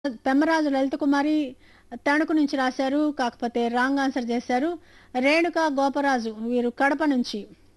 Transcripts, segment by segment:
పెమ్మరాజు లలిత కుమారి తణుకు నుంచి రాశారు కాకపోతే రాంగ్ ఆన్సర్ చేశారు రేణుక గోపరాజు వీరు కడప నుంచి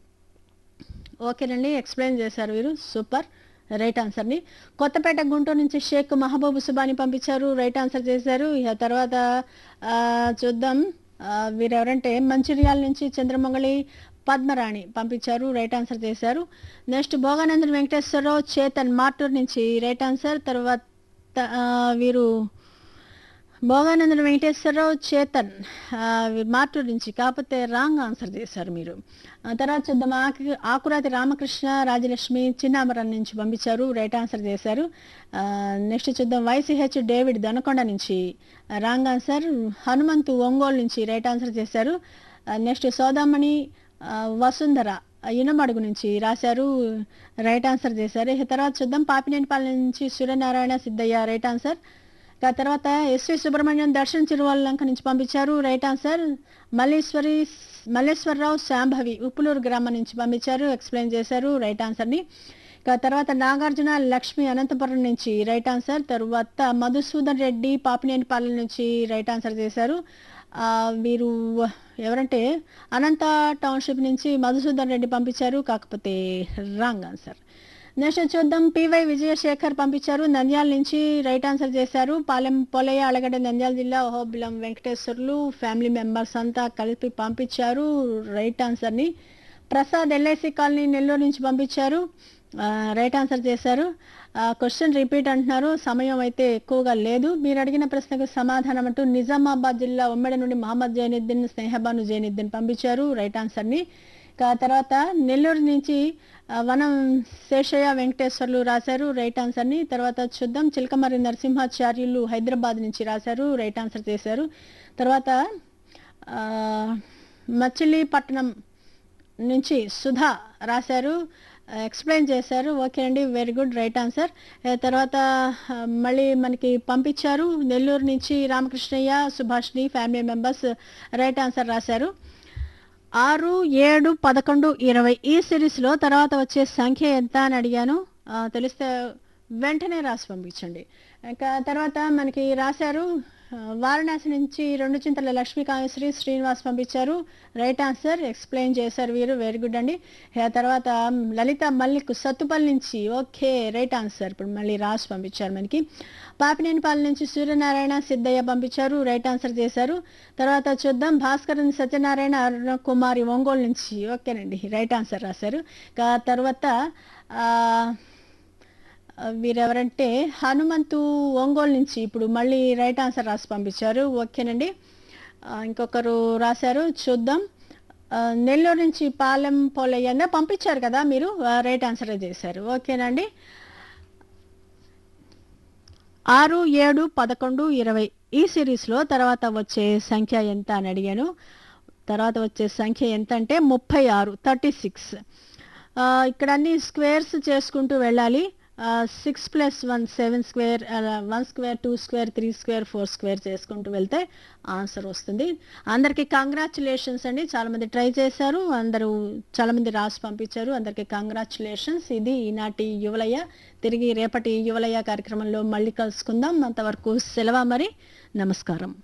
ఓకేనండి ఎక్స్ప్లెయిన్ చేశారు వీరు సూపర్ రైట్ ఆన్సర్ని కొత్తపేట గుంటూరు నుంచి షేక్ మహబూబ్ సుబాని పంపించారు రైట్ ఆన్సర్ చేశారు ఇక తర్వాత ఆ, చూద్దాం ఆ, వీరెవరంటే మంచిర్యాల నుంచి చంద్రమంగళి పద్మరాణి పంపించారు రైట్ ఆన్సర్ చేశారు నెక్స్ట్ భోగానందన్ వెంకటేశ్వరరావు చేతన్ మార్టూర్ నుంచి రైట్ ఆన్సర్ తర్వాత ఆ, వీరు భోగానందన్ వెంకటేశ్వరరావు చేతన్ ఆ, వీరు మార్టూర్ నుంచి కాకపోతే రాంగ్ ఆన్సర్ చేశారు మీరు ఆ తర్వాత చూద్దాం ఆకు- ఆకురాతి రామకృష్ణ రాజలక్ష్మి చిన్నామరం నుంచి పంపించారు రైట్ ఆన్సర్ చేశారు ఆ, నెక్స్ట్ చూద్దాం వైసీహెచ్ డేవిడ్ దొనకొండ నుంచి రాంగ్ ఆన్సర్ హనుమంతు ఒంగోలు నుంచి రైట్ ఆన్సర్ చేశారు ఆ, నెక్స్ట్ సోదామణి ఆ, వసుంధర ఆ, ఇనమడుగు నుంచి రాశారు రైట్ ఆన్సర్ చేశారు ఇక తర్వాత చూద్దాం పాపినేనిపాలెం నుంచి సూర్యనారాయణ సిద్ధయ్య రైట్ ఆన్సర్ ఇక తర్వాత ఎస్వి సుబ్రహ్మణ్యం దర్శన్ చిరువల్లంక నుంచి పంపించారు రైట్ ఆన్సర్ మల్లేశ్వరి మల్లేశ్వరరావు శాంభవి ఉప్పులూరు గ్రామం నుంచి పంపించారు ఎక్స్ప్లెయిన్ చేశారు రైట్ ఆన్సర్ని ఇక తర్వాత నాగార్జున లక్ష్మి అనంతపురం నుంచి రైట్ ఆన్సర్ తర్వాత మధుసూదన్ రెడ్డి పాపినేనిపాలెం నుంచి రైట్ ఆన్సర్ చేశారు ఆ, వీరు ఎవరంటే అనంత టౌన్షిప్ నుంచి మధుసూదన్ రెడ్డి పంపించారు కాకపోతే రాంగ్ ఆన్సర్ నెక్స్ట్ చూద్దాం పివై విజయశేఖర్ పంపించారు నంద్యాల నుంచి రైట్ ఆన్సర్ చేశారు పాలెం పొలయ్య అలగడ్డ నంద్యాల జిల్లా ఓహోబిలం వెంకటేశ్వర్లు ఫ్యామిలీ మెంబర్స్ అంతా కలిపి పంపించారు రైట్ ఆన్సర్ని ప్రసాద్ ఎల్ఐసి కాలనీ నెల్లూరు నుంచి పంపించారు ఆ, రైట్ ఆన్సర్ చేశారు క్వశ్చన్ రిపీట్ అంటున్నారు సమయం అయితే ఎక్కువగా లేదు మీరు అడిగిన ప్రశ్నకు సమాధానం అంటూ నిజామాబాద్ జిల్లా ఉమ్మడి నుండి మహమ్మద్ జైనుద్దీన్ స్నేహబాను జైనుద్దీన్ పంపించారు రైట్ ఆన్సర్ని ఇక తర్వాత నెల్లూరు నుంచి ఆ, వనం శేషయ్య వెంకటేశ్వర్లు రాశారు రైట్ ఆన్సర్ని తర్వాత చూద్దాం చిలకమర్రి నరసింహాచార్యులు హైదరాబాద్ నుంచి రాశారు రైట్ ఆన్సర్ చేశారు తర్వాత ఆ, మచిలీపట్నం నుంచి సుధా రాశారు ఎక్స్ప్లెయిన్ చేశారు ఓకే అండి వెరీ గుడ్ రైట్ ఆన్సర్ తర్వాత ఆ, మళ్ళీ మనకి పంపించారు నెల్లూరు నుంచి రామకృష్ణయ్య సుభాష్ని ఫ్యామిలీ మెంబర్స్ రైట్ ఆన్సర్ రాశారు ఆరు ఏడు పదకొండు ఇరవై ఈ సిరీస్లో తర్వాత వచ్చే సంఖ్య ఎంత అని అడిగాను ఆ, తెలిస్తే వెంటనే రాసి పంపించండి ఇంకా తర్వాత మనకి రాశారు ఆ, వారణాసి నుంచి రెండు చింతల లక్ష్మీకామేశ్వరి శ్రీనివాస్ పంపించారు రైట్ ఆన్సర్ ఎక్స్ప్లెయిన్ చేశారు వీరు వెరీ గుడ్ అండి ఆ తర్వాత లలిత మల్లిక్ సత్తుపల్లి నుంచి ఓకే రైట్ ఆన్సర్ ఇప్పుడు మళ్ళీ రాసి పంపించారు మనకి పాపినేనిపాలెం నుంచి సూర్యనారాయణ సిద్ధయ్య పంపించారు రైట్ ఆన్సర్ చేశారు తర్వాత చూద్దాం భాస్కర్ సత్యనారాయణ అరుణ కుమారి ఒంగోలు నుంచి ఓకేనండి రైట్ ఆన్సర్ రాశారు ఇంకా తర్వాత ఆ, వీరెవరంటే హనుమంతు ఒంగోలు నుంచి ఇప్పుడు మళ్ళీ రైట్ ఆన్సర్ రాసి పంపించారు ఓకేనండి ఆ, ఇంకొకరు రాశారు చూద్దాం ఆ, నెల్లూరు నుంచి పాలెం పోలయ్య పంపించారు కదా మీరు ఆ, రైట్ ఆన్సర్ చేశారు ఓకేనండి ఆరు ఏడు పదకొండు ఇరవై ఈ సిరీస్లో తర్వాత వచ్చే సంఖ్య ఎంత అని అడిగాను తర్వాత వచ్చే సంఖ్య ఎంత అంటే ముప్పై ఆరు థర్టీ సిక్స్ ఇక్కడ అన్ని స్క్వేర్స్ చేసుకుంటూ వెళ్ళాలి six plus one seven square one square two square three square four square చేసుకుంటూ వెళ్తే ఆన్సర్ వస్తుంది అందరికీ కంగ్రాచులేషన్స్ అండి చాలామంది ట్రై చేశారు అందరూ చాలామంది రాసి పంపించారు అందరికీ కంగ్రాచులేషన్స్ ఇది ఈనాటి యువలయ్య తిరిగి రేపటి యువలయ్య కార్యక్రమంలో మళ్ళీ కలుసుకుందాం అంతవరకు సెలవు మరి నమస్కారం